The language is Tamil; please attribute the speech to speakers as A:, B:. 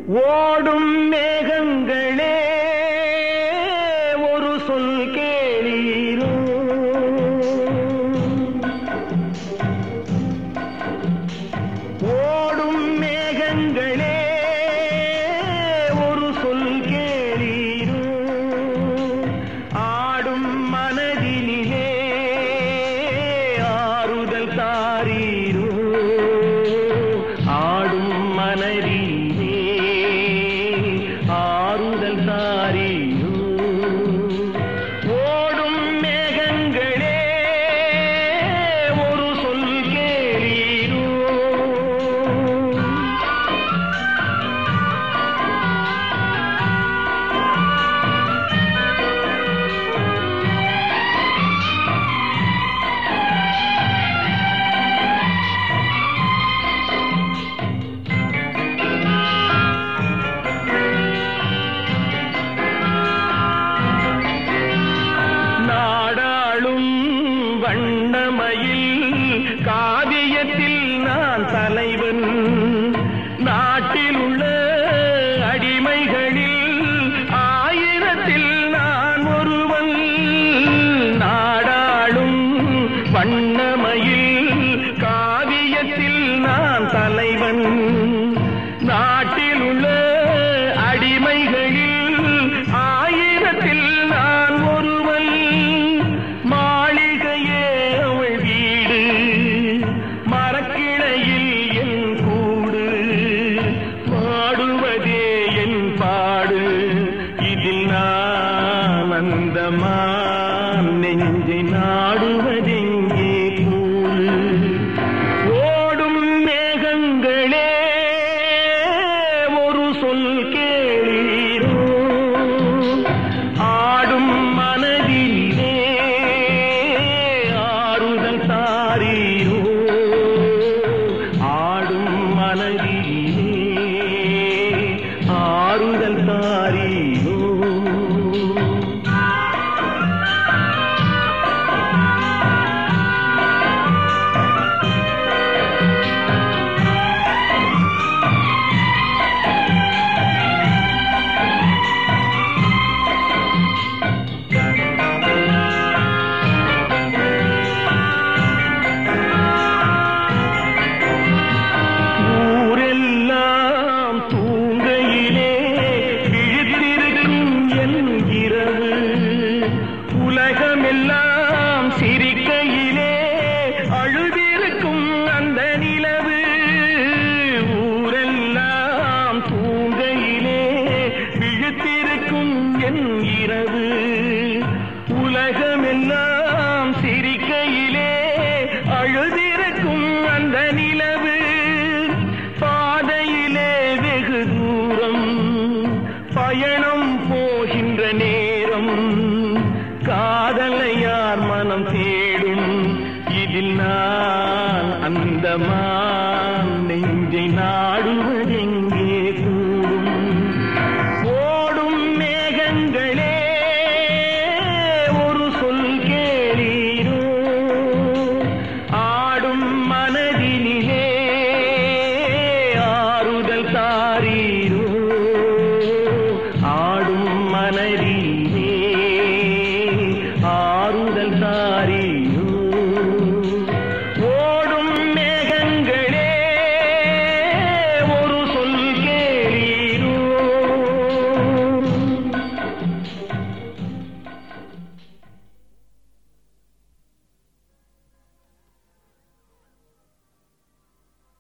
A: ஓடும் மேகங்களே ஒரு சொல் கேளீரோ ஓடும் மேகங்களே ஒரு சொல் கேளீரோ ஆடும் மனதினிலே ஆறுதல் தாரீரோ ஆடும் மனதிலே ஆறுதல் தாரீரோ ஓடும் மேகங்களே ஒரு சொல் கேளீரோ நாடாளும் வண்ணமயில் காவியத்தில் நான் தலைவன் நாட்டில் உள்ள அடிமைகளில் ஆயிரத்தில் நான் ஒருவன் நாடாளும் வண்ணமயில் காவியத்தில் நான் தலைவன் நாட்டில் உள்ள அடிமைகளில் ஆயிரத்தில் நான் ஒருவன் மாளிகையே அவள் வீடு மரக்கிளையில் என் கூடு பாடுவதே என் பாடு இதில் நான் அந்தமான் நெஞ்சை நாடுவதெங்கே கூடு ஓடும் மேகங்களே ஒரு சொல் கேளீரோ ஆடும் மனதிலே ஆறுதல் தாரீரோ ஆடும் மனதிலே ஆறுதல் தாரீரோ ஊரெல்லாம் தூங்கையிலே விழித்திருக்கும் என் இரவு உலகமெல்லாம் சிரிக்கையிலே அழுதிருக்கும் அந்த நிலவு ஊரெல்லாம் தூங்கையிலே விழித்திருக்கும் என் இரவு உலகமெல்லாம் சிரிக்கையிலே அழுதிருக்கும் அந்த நிலவு பாதையிலே வெகு தூரம் பயணம் போகின்ற நேரம் காதலை யார் மனம் தேடும் இதில் நான் அந்தமா